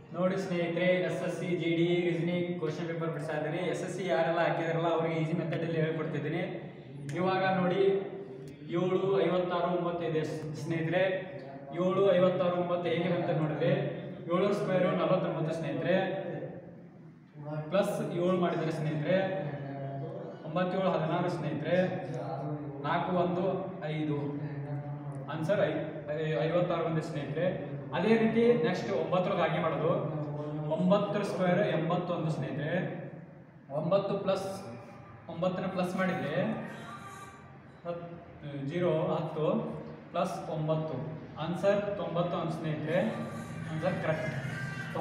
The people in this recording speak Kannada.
ನೋಡಿ ಸ್ನೇಹಿತರೆ S S C G D reasoning question paper ಬಿಡಿಸ್ತಾ ಇದ್ದೀನಿ ಎಸ್ ಎಸ್ ಸಿ ಯಾರೆಲ್ಲ ಹಾಕಿದಾರಲ್ಲ ಅವ್ರಿಗೆ ಈಸಿ ಮೆಥಡಲ್ಲಿ ಹೇಳ್ಕೊಡ್ತಿದ್ದೀನಿ ಇವಾಗ ನೋಡಿ ಏಳು ಐವತ್ತಾರು ಒಂಬತ್ತು ಇದೆ ಸ್- ಸ್ನೇಹಿತರೆ ಏಳು ಐವತ್ತಾರು ಒಂಬತ್ತು ಹೇಗೆ ಅಂತ ನೋಡಿದ್ರೆ ಏಳು ಸ್ಕ್ವೇರು ನಲವತ್ತೊಂಬತ್ತು ಸ್ನೇಹಿತರೆ ಪ್ಲಸ್ ಏಳು ಮಾಡಿದರೆ ಸ್ನೇಹಿತರೆ ಒಂಬತ್ತೇಳು ಹದಿನಾರು ಸ್ನೇಹಿತರೆ ನಾಲ್ಕು ಒಂದು ಐದು ಆನ್ಸರ್ ಐ ಐ- ಐವತ್ತಾರು ಬಂದಿದೆ ಸ್ನೇಹಿತರೆ ಅದೇ ರೀತಿ ನೆಕ್ಸ್ಟ್ ಒಂಬತ್ತರ ಹಾಗೆ ಮಾಡೋದು ಒಂಬತ್ತರ ಸ್ಕ್ವೇರ್ ಎಂಬತ್ತೊಂದು ಸ್ನೇಹಿತರೆ ಒಂಬತ್ತು ಪ್ಲಸ್ ಒಂಬತ್ತನ ಪ್ಲಸ್ ಮಾಡಿದರೆ ಹತ್ತು ಜೀರೋ ಹತ್ತು ಪ್ಲಸ್ ಒಂಬತ್ತು ಆನ್ಸರ್ ತೊಂಬತ್ತು ಅಂತ ಸ್ನೇಹಿತರೆ ಆನ್ಸರ್ ಕರೆಕ್ಟ್